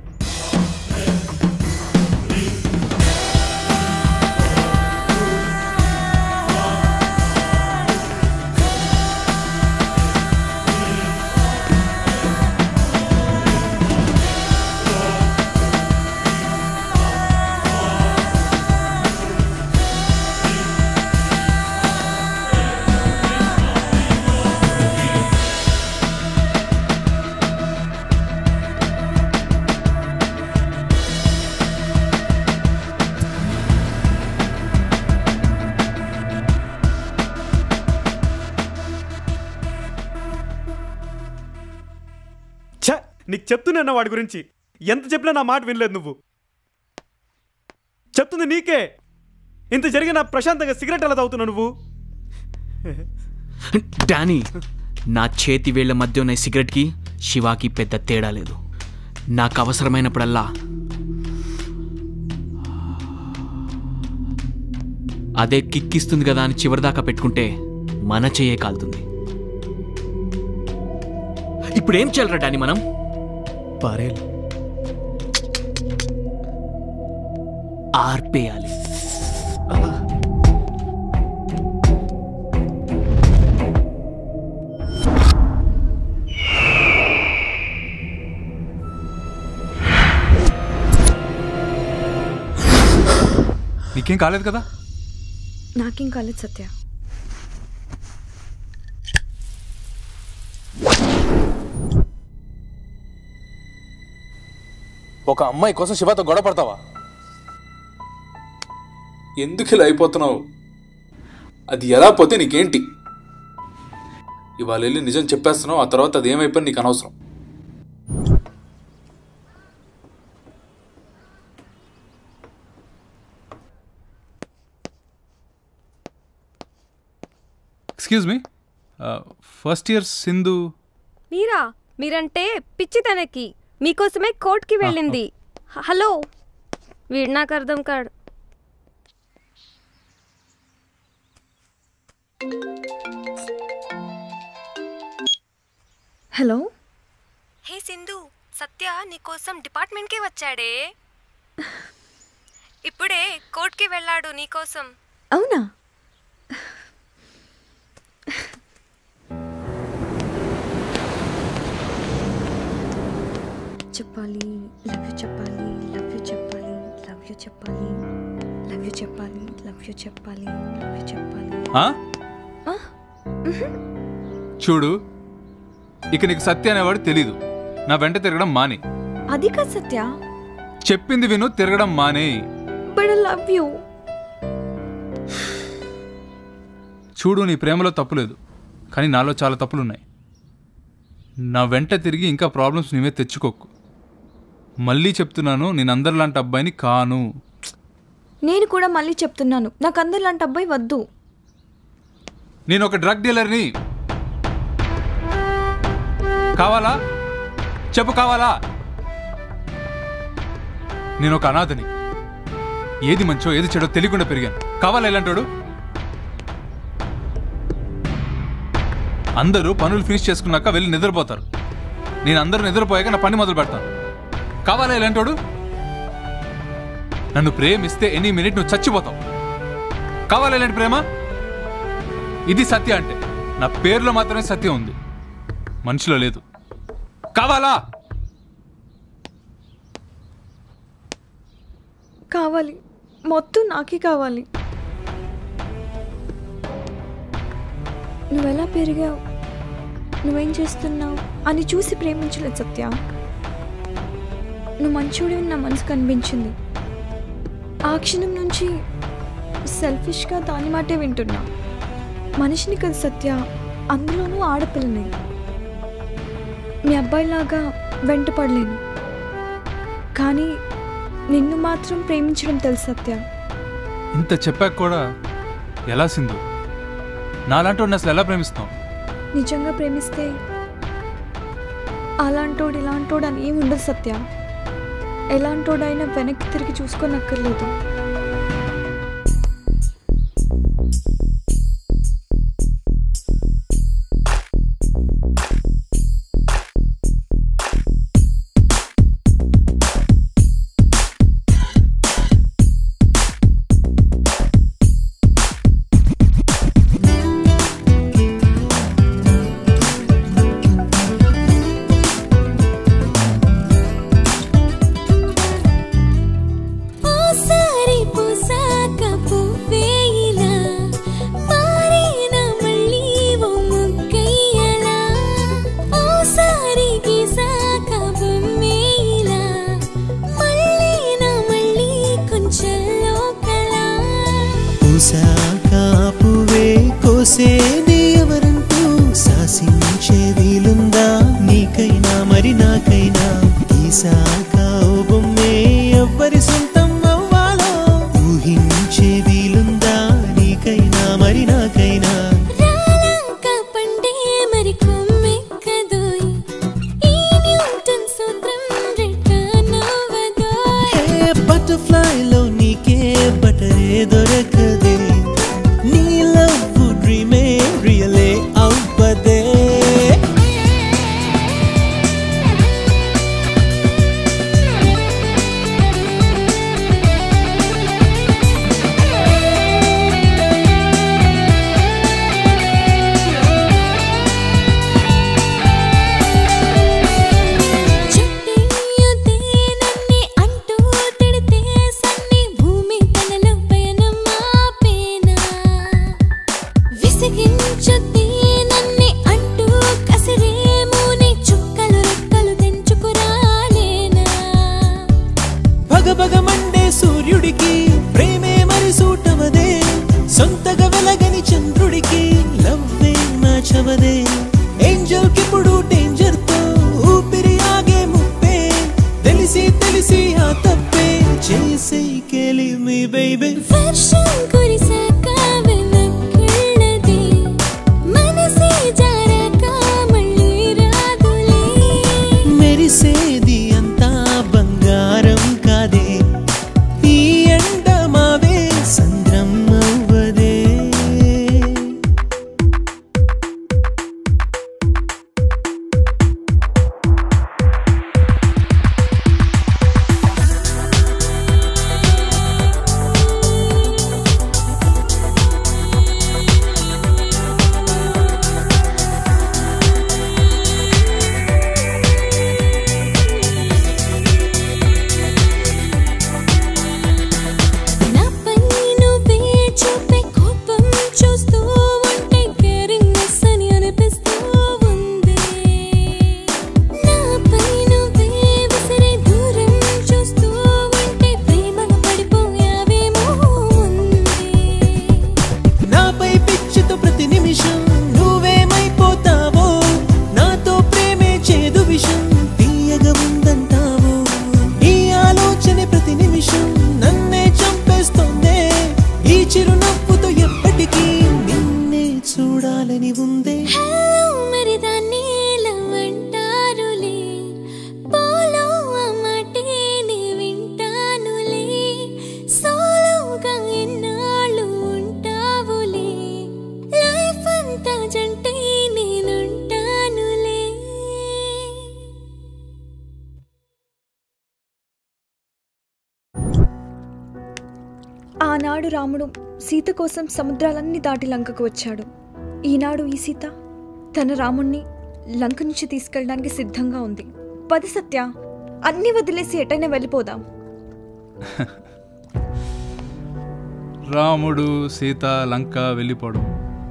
Speaker 9: ఛ నీకు చెప్తున్నా వాడి గురించి ఎంత చెప్పినా నా మాట వినలేదు నువ్వు చెప్తుంది నీకే ఇంత జరిగిన ప్రశాంతంగా సిగరెట్ ఎలా తాగుతున్నావు నువ్వు
Speaker 13: డానీ నా చేతి వేళ్ల మధ్య ఉన్న ఈ సిగరెట్కి శివాకి పెద్ద తేడా లేదు నాకు అవసరమైనప్పుడల్లా అదే కిక్కిస్తుంది కదా అని చివరిదాకా పెట్టుకుంటే మన చెయ్యే కాలుతుంది ఇప్పుడు ఏం చేయాలరా డానీ మనం
Speaker 9: పారేలు
Speaker 13: ఆర్పేయాలి
Speaker 5: నీకేం కాలేదు కదా
Speaker 6: నాకేం కాలేదు సత్య
Speaker 4: ఒక అమ్మాయి కోసం శివతో గొడవ పడతావా ఎందుకు ఇలా అయిపోతున్నావు అది ఎలా పోతే నీకేంటి ఇవాళ వెళ్ళి నిజం చెప్పేస్తున్నావు ఆ తర్వాత అది ఏమైపోయి నీకు అనవసరం
Speaker 5: excuse me first year Sindhu
Speaker 12: మీరా మీరంటే పిచ్చి తనకి మీకోసమే కోర్టుకి వెళ్ళింది హ- హలో వీడు నాకు అర్థం కాడు
Speaker 6: హలో
Speaker 12: హే సింధు సత్య నీకోసం డిపార్ట్మెంట్కి వచ్చాడే ఇప్పుడే కోర్టుకి వెళ్ళాడు నీకోసం
Speaker 6: అవునా చెప్పాలి లవ్ యూ చెప్పాలి లవ్ యూ చెప్పాలి లవ్ యూ చెప్పాలి లవ్ యూ చెప్పాలి లవ్ యూ చెప్పాలి లవ్ యూ చెప్పాలి
Speaker 5: ఆ? చూడు ఇక నీకు సత్య అనేవాడు తెలీదు నా వెంట తిరగడం మానే
Speaker 6: అది కాదు సత్య
Speaker 5: చెప్పింది విను తిరగడం మానే
Speaker 6: బట్ ఐ లవ్ యూ
Speaker 5: చూడు నీ ప్రేమలో తప్పులేదు కానీ నాలో చాలా తప్పులున్నాయి నా వెంట తిరిగి ఇంకా ప్రాబ్లమ్స్ నీవే తెచ్చుకోకు మళ్ళీ చెప్తున్నాను నేను అందరిలాంటి అబ్బాయిని కాను
Speaker 6: నేను కూడా మళ్ళీ చెప్తున్నాను నాకు అందరిలాంటి అబ్బాయి వద్దు
Speaker 5: నేను ఒక డ్రగ్ డీలర్ని కావాలా చెప్పు కావాలా నేను ఒక అనాథని ఏది మంచో ఏది చెడో తెలియకుండా పెరిగాను కావాలా ఇలాంటోడు అందరూ పనులు ఫినిష్ చేసుకున్నాక వెళ్ళి నిద్రపోతారు నేను అందరూ నిద్రపోయాక నా పని మొదలు పెడతాను కావాలా ఇలాంటోడు నన్ను ప్రేమిస్తే ఎనీ మినిట్ నువ్వు చచ్చిపోతావు కావాలా ఇలాంటి ప్రేమ ఇది సత్య అంటే నా పేరులో మాత్రమే సత్యం ఉంది మనిషిలో లేదు కావాలా
Speaker 6: కావాలి మొత్తం నాకే కావాలి నువ్వెలా పెరిగావు నువ్వేం చేస్తున్నావు అని చూసి ప్రేమించలేదు సత్య నువ్వు మంచోడివి నా మనసుకు అనిపించింది ఆ క్షణం నుంచి సెల్ఫిష్గా దాని మాటే వింటున్నా మనిషిని కదా సత్య అందులోనూ ఆడపిల్లని మీ అబ్బాయిలాగా వెంటపడలేను కానీ నిన్ను మాత్రం ప్రేమించడం తెలుసు సత్య
Speaker 5: ఇంత చెప్పాక కూడా ఎలా సింధు నాలాంటి వాడిని అసలు ఎలా ప్రేమిస్తాం
Speaker 6: నిజంగా ప్రేమిస్తే అలాంటోడు ఇలాంటోడు అని ఏమి ఉండదు సత్య ఎలాంటోడైనా వెనక్కి తిరిగి చూసుకోనక్కర్లేదు
Speaker 15: ఓసారి పోసాక పువ్వేయిలా మారిన మళ్ళీ ఓ ముగ్గయ్యలా ఓసారి గీసాక బొమ్మేయిలా మళ్ళీ నా మళ్ళీ కొంచెం లోకలా
Speaker 16: పూసాక పువ్వే కోసేది ఎవరంటూ శాసించే వీలుందా నీకైనా మరి నాకైనా గీసాక ఓ బొమ్మే ఎవ్వరి సొంతం అవ్వాలో ఊహించే వీలుందా నీకైనా మరి నాకైనా
Speaker 15: రాలాక పండే మరి కొమ్మెక్కదోయ్ ఈ న్యూటన్ సూత్రం రిటర్న్ అవ్వదోయ్
Speaker 16: ఏ బటర్ఫ్లైలో నీకే బటరే దొరకదే నీ లవ్ డ్రీమే
Speaker 6: ఆనాడు రాముడు సీత కోసం సముద్రాలన్నీ దాటి లంకకు వచ్చాడు ఈనాడు ఈ సీత తన రాముణ్ణి లంక నుంచి తీసుకెళ్ళడానికి సిద్ధంగా ఉంది పద సత్య అన్నీ వదిలేసి ఎటైనా వెళ్ళిపోదాం
Speaker 5: రాముడు సీత లంక వెళ్ళిపోవడం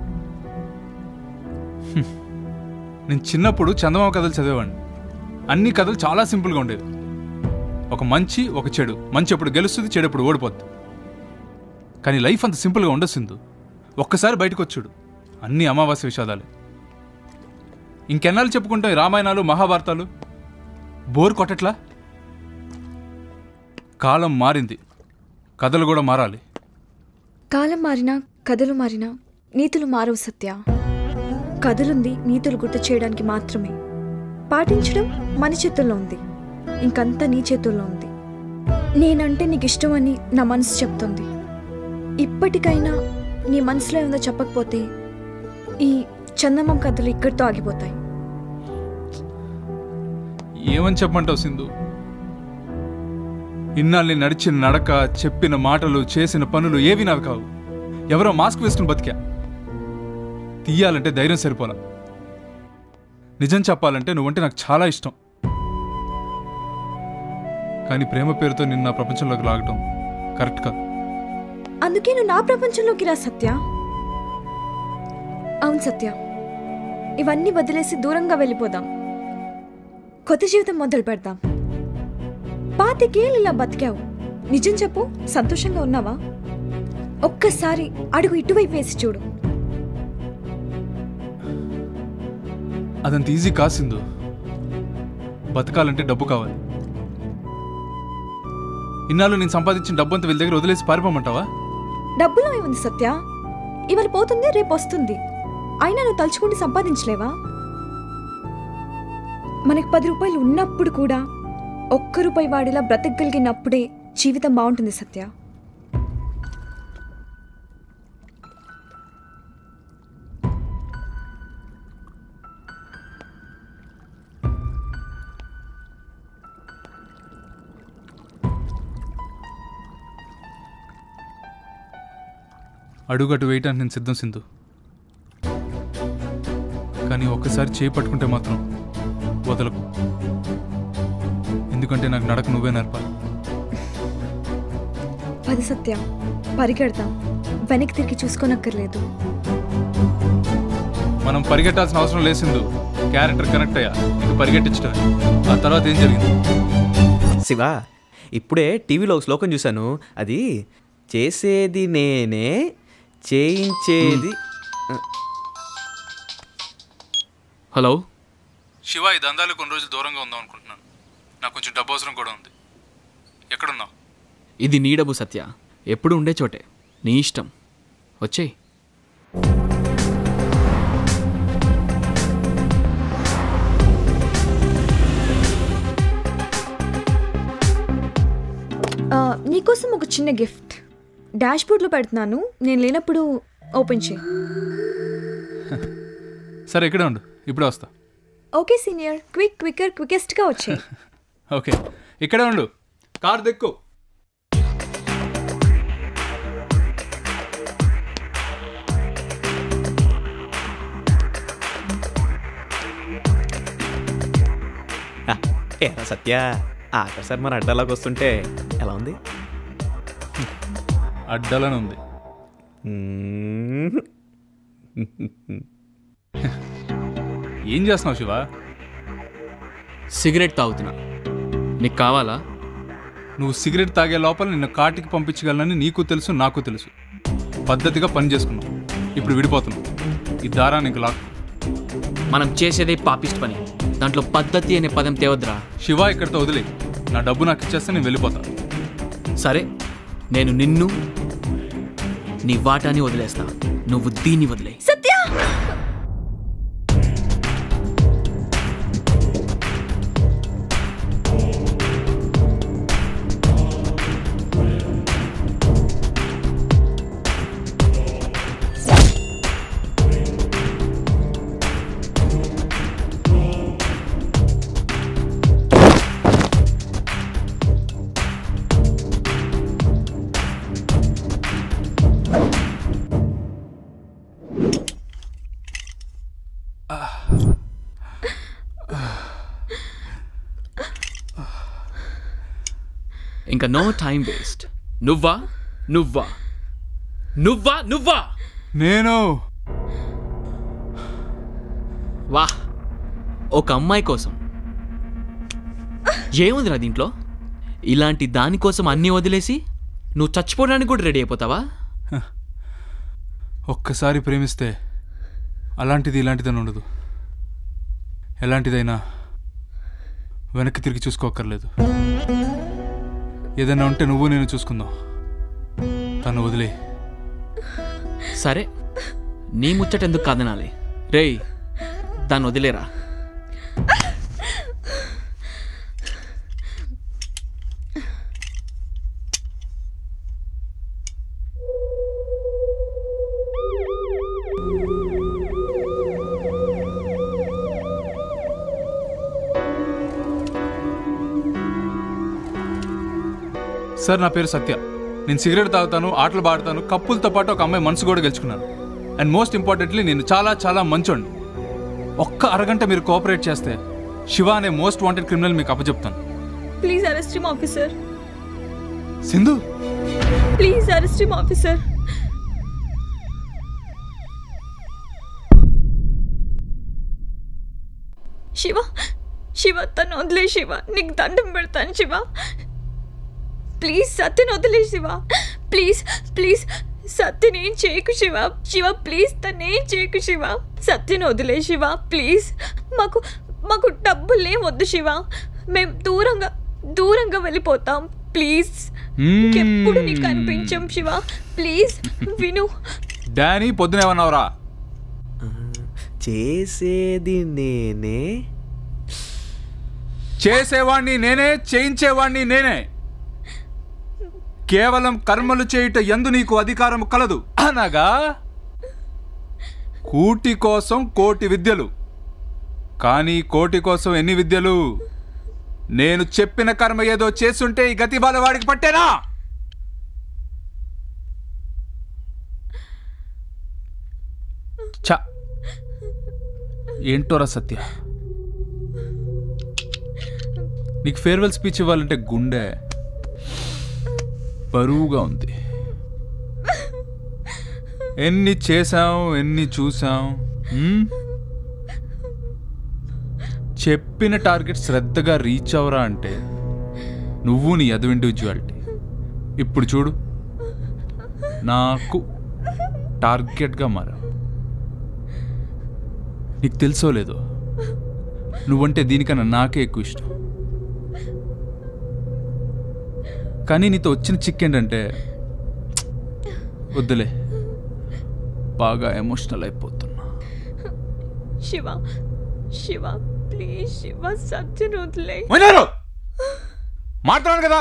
Speaker 5: హ్మ్. నేను చిన్నప్పుడు చందమామ కథలు చదివేవాడిని అన్ని కథలు చాలా సింపుల్గా ఉండేవి ఒక మంచి ఒక చెడు మంచి ఎప్పుడు గెలుస్తుంది చెడు ఎప్పుడు ఓడిపోద్ది కానీ లైఫ్ అంత సింపుల్గా ఉండదు సింధు ఒక్కసారి బయటకు వచ్చాడు అన్ని అమావాస్య విషాదాలే ఇంకెన్నాళ్ళు చెప్పుకుంటాం ఈ రామాయణాలు మహాభారతాలు బోర్ కొట్టట్లా కాలం మారింది కథలు కూడా మారాలి
Speaker 6: కాలం మారినా కథలు మారినా నీతులు మారవు సత్య కథలుంది నీతులు గుర్తు చేయడానికి మాత్రమే పాటించడం మన చేతుల్లో ఉంది ఇంకంతా నీ చేతుల్లో ఉంది నేనంటే నీకు ఇష్టమని నా మనసు చెప్తుంది ఇప్పటికైనా నీ మనసులో ఏదో చెప్పకపోతే ఈ చందమం కథలు ఇక్కడితో ఆగిపోతాయి
Speaker 5: ఏమని చెప్పమంటావు సింధు ఇన్నాళ్ళని నడిచిన నడక చెప్పిన మాటలు చేసిన పనులు ఏవి నావి కావు ఎవరో మాస్క్ వేసుకుని బతికా తీయాలంటే ధైర్యం సరిపోలా నిజం చెప్పాలంటే నువ్వంటే నాకు చాలా ఇష్టం కానీ ప్రేమ పేరుతో నిన్న నా ప్రపంచంలోకి లాగటం కరెక్ట్ కాదు
Speaker 6: అందుకే నువ్వు నా ప్రపంచంలోకి రా సత్య అవును సత్య ఇవన్నీ వదిలేసి దూరంగా వెళ్ళిపోదాం కొత్త జీవితం మొదలు పెడదాం పాతికేళ్ళు ఇలా బతికావు నిజం చెప్పు సంతోషంగా ఉన్నావా ఒక్కసారి అడుగు ఇటువైపు వేసి చూడు
Speaker 5: అదంత ఈజీ కాసిందు బతకాలంటే డబ్బు కావాలి ఇన్నాళ్ళు నేను సంపాదించిన డబ్బంతా వీళ్ళ దగ్గర వదిలేసి పారిపోమంటావా
Speaker 6: డబ్బులో ఏముంది సత్య ఇవాళ పోతుంది రేపు వస్తుంది అయినా నువ్వు తలుచుకుంటే సంపాదించలేవా మనకి పది రూపాయలు ఉన్నప్పుడు కూడా ఒక్క రూపాయి వాడిలా బ్రతకగలిగినప్పుడే జీవితం బాగుంటుంది సత్య
Speaker 5: అడుగటు వేయటానికి నేను సిద్ధం సింధు కానీ ఒక్కసారి చేయి పట్టుకుంటే మాత్రం వదలకు ఎందుకంటే నాకు నడక నువ్వే నేర్పాలి
Speaker 6: పది సత్య పరిగెడతాం వెనక్కి తిరిగి చూసుకోనక్కర్లేదు
Speaker 5: మనం పరిగెట్టాల్సిన అవసరం లేసిందు క్యారెక్టర్ కనెక్ట్ అయ్యా ఇది పరిగెట్టించడమే ఆ తర్వాత ఏం జరిగింది
Speaker 17: శివ ఇప్పుడే టీవీలో ఒక శ్లోకం చూశాను అది చేసేది నేనే చేయించేది
Speaker 13: హలో
Speaker 5: శివ ఈ దందాలు కొన్ని రోజులు దూరంగా ఉందాం అనుకుంటున్నాను నాకు కొంచెం డబ్బు అవసరం కూడా ఉంది ఎక్కడున్నావు
Speaker 13: ఇది నీ డబ్బు సత్య ఎప్పుడు ఉండే చోటే నీ ఇష్టం వచ్చేయ్
Speaker 6: ఆ, నీకోసం ఒక చిన్న గిఫ్ట్ డాష్ బోర్డ్లో పెడుతున్నాను నేను లేనప్పుడు ఓపెన్ చేయి
Speaker 5: సరే ఇక్కడే ఉండు ఇప్పుడే వస్తా
Speaker 6: ఓకే సీనియర్ క్విక్ క్విక్కర్ క్వికెస్ట్గా వచ్చాయి
Speaker 5: ఓకే ఇక్కడే ఉండు కార్ దెక్కు
Speaker 17: ఏరా సత్య ఆఖరిసారి మన అడ్డాలోకి వస్తుంటే ఎలా ఉంది
Speaker 5: అడ్డలని ఉంది ఏం చేస్తున్నావు శివ
Speaker 13: సిగరెట్ తాగుతున్నా నీకు కావాలా
Speaker 5: నువ్వు సిగరెట్ తాగే లోపల నిన్ను కాటికి పంపించగలనని నీకు తెలుసు నాకు తెలుసు పద్ధతిగా పని చేసుకున్నావు ఇప్పుడు విడిపోతున్నావు ఈ దారా నీకు లాక్
Speaker 13: మనం చేసేదే పాపిస్ట్ పని దాంట్లో పద్ధతి అనే పదం తేవద్రా
Speaker 5: శివ ఇక్కడితో వదిలే నా డబ్బు నాకు ఇచ్చేస్తే నేను వెళ్ళిపోతాను
Speaker 13: సరే నేను నిన్ను నీ వాటాని వదిలేస్తా నువ్వు దీన్ని వదిలే
Speaker 6: సత్య
Speaker 13: ఇంకా నో టైం వేస్ట్ నువ్వా నువ్వా నువ్వా నువ్వా
Speaker 5: నేను
Speaker 13: వా ఒక అమ్మాయి కోసం ఏముందిరా దీంట్లో ఇలాంటి దానికోసం అన్నీ వదిలేసి నువ్వు చచ్చిపోవడానికి కూడా రెడీ అయిపోతావా
Speaker 5: ఒక్కసారి ప్రేమిస్తే అలాంటిది ఇలాంటిదని ఉండదు ఎలాంటిదైనా వెనక్కి తిరిగి చూసుకోక్కర్లేదు ఏదైనా ఉంటే నువ్వు నేను చూసుకుందాం తను వదిలే
Speaker 13: సరే నీ ముచ్చట ఎందుకు కాదనాలి రేయ్ దాన్ని వదిలేరా
Speaker 5: సార్ నా పేరు సత్య నేను సిగరెట్ తాగుతాను ఆటలు పాడతాను కప్పులతో పాటు ఒక అమ్మాయి మనసు కూడా గెలుచుకున్నాను అండ్ మోస్ట్ ఇంపార్టెంట్లీ నేను చాలా చాలా మంచోండి ఒక్క అరగంట మీరు కోఆపరేట్ చేస్తే శివ అనే మోస్ట్ వాంటెడ్ క్రిమినల్ మీకు అప్పచెప్తాను
Speaker 6: please arrest him officer
Speaker 5: Sindhu
Speaker 6: please arrest him officer Shiva Shiva తను వదిలే శివ నీకు దండం పెడతాను శివ ప్లీజ్ సత్యను వదిలే శివ ప్లీజ్ ప్లీజ్ సత్యని ఏం చేయకు శివ శివ ప్లీజ్ తనేం చేయకు శివ సత్యను వదిలే శివ ప్లీజ్ మాకు మాకు డబ్బులే వద్దు శివ మేము దూరంగా దూరంగా వెళ్ళిపోతాం ప్లీజ్ ఎప్పుడు నీకు అనిపించం శివ ప్లీజ్ విను
Speaker 5: డానీ పొద్దున ఏమన్నావురా
Speaker 17: చేసేది నేనే
Speaker 5: చేసేవాణ్ణి నేనే చేయించేవాణ్ణి నేనే కేవలం కర్మలు చేయుట ఎందు నీకు అధికారం కలదు అనగా కూటి కోసం కోటి విద్యలు కానీ కోటి కోసం ఎన్ని విద్యలు నేను చెప్పిన కర్మ ఏదో చేస్తుంటే ఈ గతి బాల వాడికి పట్టేనా చ ఏంటోరా సత్య నీకు ఫేర్వెల్ స్పీచ్ ఇవ్వాలంటే గుండె బరువుగా ఉంది ఎన్ని చేసాం ఎన్ని చూసాం హ్మ్? చెప్పిన టార్గెట్ శ్రద్ధగా రీచ్ అవరా అంటే నువ్వు నీ అదు ఇండివిజువాలిటీ ఇప్పుడు చూడు నాకు టార్గెట్గా మారా నీకు తెలుసో లేదో నువ్వంటే దీనికన్నా నాకే ఎక్కువ ఇష్టం కానీ నీతో వచ్చిన చిక్ ఏంటంటే వద్దులే బాగా ఎమోషనల్ అయిపోతున్నా
Speaker 6: శివ శివ ప్లీజ్ శివ సత్యను వదిలే
Speaker 5: విన్నారు మాట్లాడాను కదా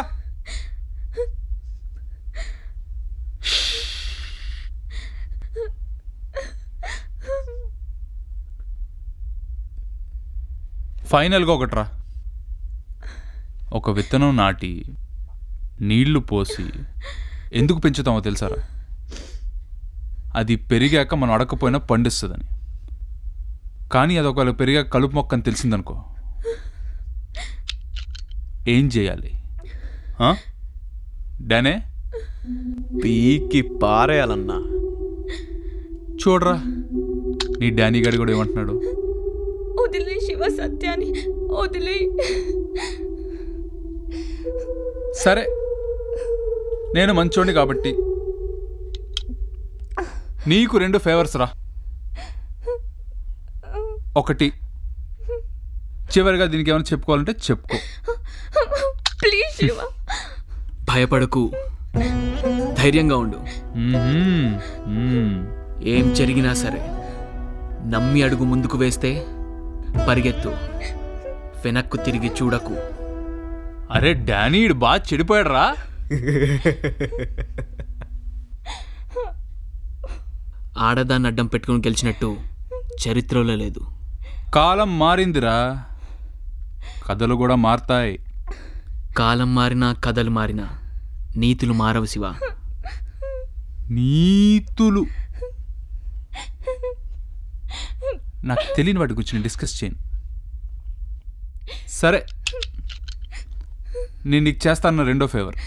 Speaker 5: ఫైనల్గా ఒకట్రా ఒక విత్తనం నాటి నీళ్లు పోసి ఎందుకు పెంచుతామో తెలుసారా అది పెరిగాక మనం అడగకపోయినా పండిస్తుందని కానీ అది ఒకవేళ పెరిగాక కలుపు మొక్క అని తెలిసిందనుకో ఏం చేయాలి ఆ? డానే
Speaker 17: పీకి పారేయాలన్నా
Speaker 5: చూడరా నీ డానీ గారి కూడా ఏమంటున్నాడు
Speaker 6: వదిలే శివ సత్యాన్ని వదిలే
Speaker 5: సరే నేను మంచోడిని కాబట్టి నీకు రెండు ఫేవర్స్ రా ఒకటి చివరిగా దీనికి ఏమైనా చెప్పుకోవాలంటే చెప్పుకో
Speaker 6: ప్లీజ్ శివ
Speaker 13: భయపడకు ధైర్యంగా ఉండు ఏం జరిగినా సరే నమ్మి అడుగు ముందుకు వేస్తే పరిగెత్తు వెనక్కు తిరిగి చూడకు
Speaker 5: అరే డానీ ఈడు బాగా చెడిపోయాడు రా
Speaker 13: ఆడదాన్ని అడ్డం పెట్టుకుని గెలిచినట్టు చరిత్రలో లేదు
Speaker 5: కాలం మారిందిరా కథలు కూడా మారతాయి
Speaker 13: కాలం మారినా కథలు మారినా నీతులు మారవు శివ
Speaker 5: నీతులు నాకు తెలియని వాటి గురించి నేను డిస్కస్ చేయను సరే నేను నీకు చేస్తాను రెండో ఫేవర్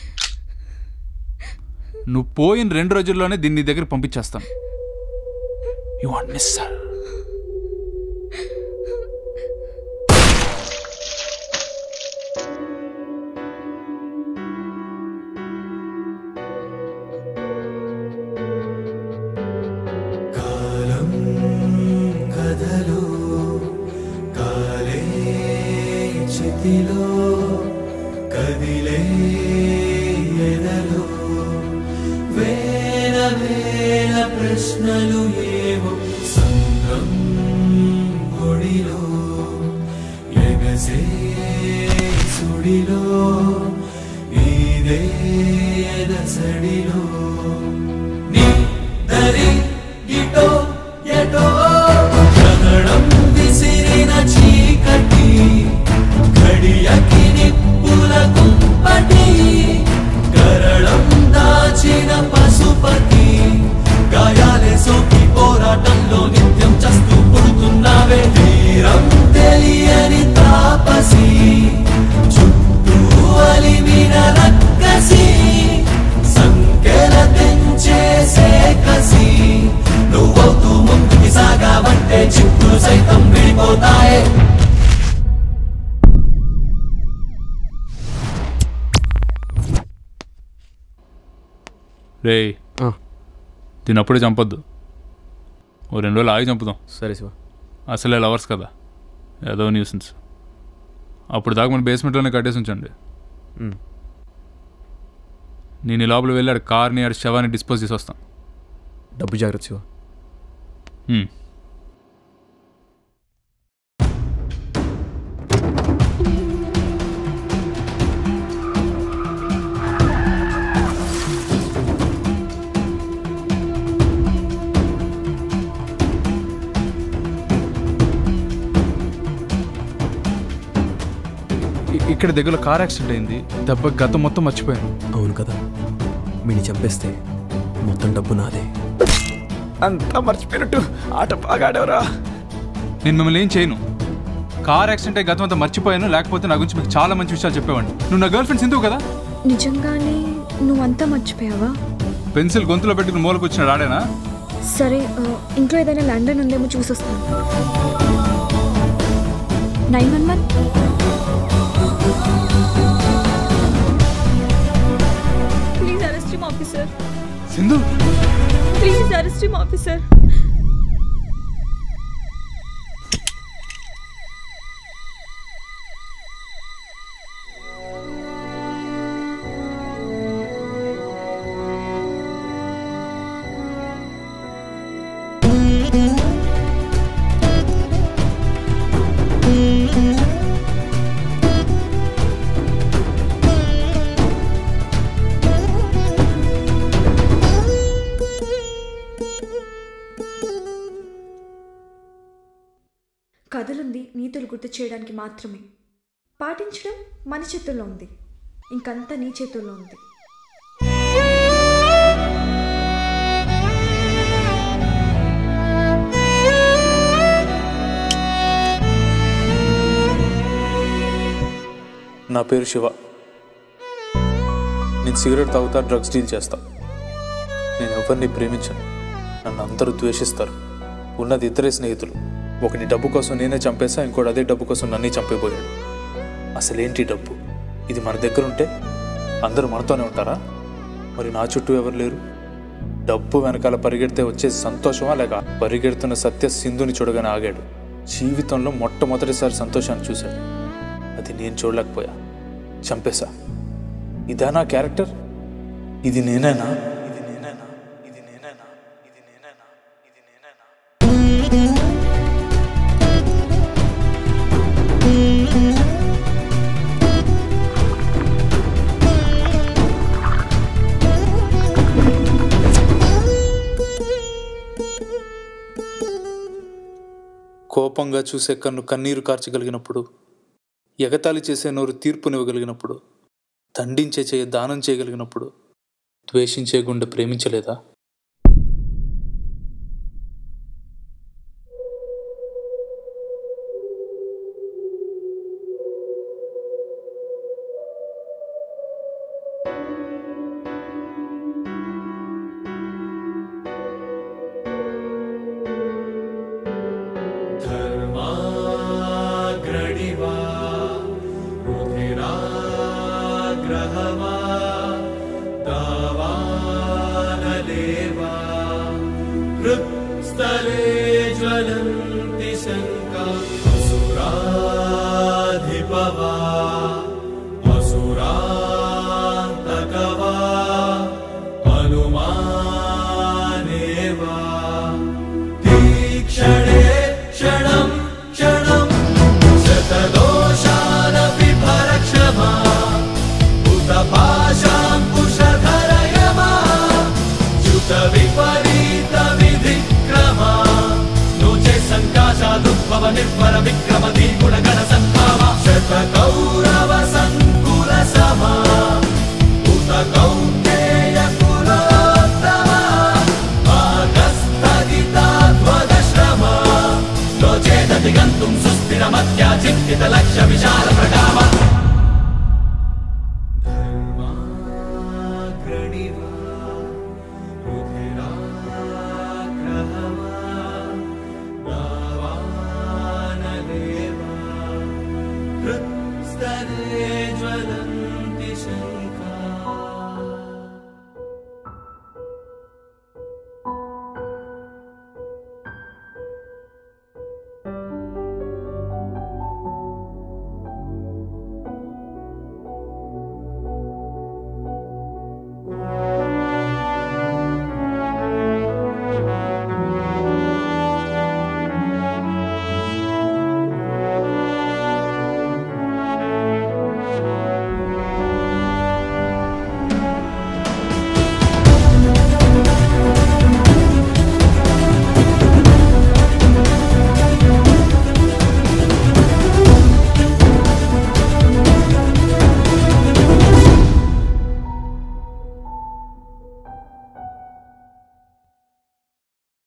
Speaker 5: నువ్వు పోయిన రెండు రోజుల్లోనే దీన్ని నీ దగ్గర పంపించేస్తాను యు వాంట్ మిస్ సార్
Speaker 16: కాలం కథలో కాలే చితిలో కదిలే ఎదలో వేల వేల ప్రశ్నలు ఏవో సంద్రం ఒడిలో ఎగసే సుడిలో ఇదే ఎదసడిలో నీ దరి ఇటో ఎటో జగడం విసిరిన చీకటి ఘడియకి నిప్పుల కుంపటి గరళం దాచిన పశుపతి గాయాలే సోకి పోరాటంలో నిత్యం చస్తూ పుడుతున్నావే తీరం తెలియని తాపసి చుట్టూ అలిమిన రక్కసి సంకెల తెంచేసే కసి నువ్వవుతూ ముందుకి సాగావంటే చిక్కులు సైతం విడిపోతాయే
Speaker 5: రే దీన్ని అప్పుడే చంపొద్దు ఓ రెండు రోజులు ఆగి చంపుదాం
Speaker 17: సరే శివ
Speaker 5: అసలే లవర్స్ కదా ఏదో న్యూసెన్స్ అప్పుడు దాకా మన బేస్మెంట్లోనే కట్టేసి ఉంచండి
Speaker 17: మ్.
Speaker 5: నేను ఈ లోపల వెళ్ళి ఆడ కార్ని ఆడ శవాన్ని డిస్పోజ్ చేసి వస్తాను
Speaker 17: డబ్బు జాగ్రత్త శివ
Speaker 5: మ్. ఇ- ఇక్కడ దగ్గరలో కార్ యాక్సిడెంట్ అయింది దెబ్బ గతం మొత్తం మర్చిపోయాను
Speaker 17: అవును కదా మీని చంపేస్తే మొత్తం డబ్బు నాదే
Speaker 1: అంతా మర్చిపోయినట్టు ఆట బాగా ఆడేవరా
Speaker 5: నేను మిమ్మల్ని ఏం చేయను కార్ యాక్సిడెంట్ అయ్యి గతం అంతా మర్చిపోయాను లేకపోతే నా గురించి మీకు చాలా మంచి విషయాలు చెప్పేవాడిని నువ్వు నా గర్ల్ ఫ్రెండ్ సింధు కదా
Speaker 6: నిజంగానే నువ్వంతా మర్చిపోయావా
Speaker 5: పెన్సిల్ గొంతులో పెట్టుకుని మూలకు వచ్చిన రాడేనా
Speaker 6: సరే ఆ, ఇంట్లో ఏదైనా ల్యాండన్ ఉందేమో చూసొస్తాను nine one one please arrest him officer
Speaker 5: Sindhu
Speaker 6: please arrest him officer కథలుంది నీతులు గుర్తు చేయడానికి మాత్రమే పాటించడం మన చేతుల్లో ఉంది ఇంకంతా నీ చేతుల్లో ఉంది
Speaker 4: నా పేరు శివ నేను సిగరెట్ తాగుతా డ్రగ్స్ డీల్ చేస్తా నేను ఎవరిని ప్రేమించను నన్ను అందరూ ద్వేషిస్తారు ఉన్నది ఇద్దరే స్నేహితులు ఒకని డబ్బు కోసం నేనే చంపేసా ఇంకోటి అదే డబ్బు కోసం నన్నే చంపేపోయాడు అసలేంటి డబ్బు ఇది మన దగ్గర ఉంటే అందరూ మనతోనే ఉంటారా మరి నా చుట్టూ ఎవరు లేరు డబ్బు వెనకాల పరిగెడితే వచ్చే సంతోషమా లేక పరిగెడుతున్న సత్య సింధుని చూడగానే ఆగాడు జీవితంలో మొట్టమొదటిసారి సంతోషాన్ని చూశాడు అది నేను చూడలేకపోయా చంపేశా ఇదా నా క్యారెక్టర్ ఇది నేనేనా ఇది నేనేనా ఇది నేనేనా ఇది నేనేనా ఇది నేనేనా కోపంగా చూసే కన్ను కన్నీరు కార్చగలిగినప్పుడు ఎగతాళి చేసే నోరు తీర్పునివ్వగలిగినప్పుడు దండించే చేయ దానం చేయగలిగినప్పుడు ద్వేషించే గుండె ప్రేమించలేదా
Speaker 16: ग्रहवा दावानलेवा हृत्स्थले ज्वलन्ति शङ्का असुराधिपवा असुरान्तकवा अनुमानेवा तीक्षणे क्षणं क्षणं शतदोषानपि भरक्षमा उत पाशाङ्कुशधरयमा च्युतविपरीतविधिक्रमा नो चेत् सङ्काशादुद्भव निर्भर विक्रम द्विगुणगण सद्भावा शतकौरव सङ्कुलसमा उत कौन्तेय कुलोत्तमा मागस्थगिताध्वदश्रमा नो चेदपि गन्तुं सुस्थिरमत्या चिन्तितलक्ष्यविशालप्रगाम धर्माग्रणिवा रुधिराग्रहवा दावानलेवा हृत्स्तरे ज्वलन्ति शङ्का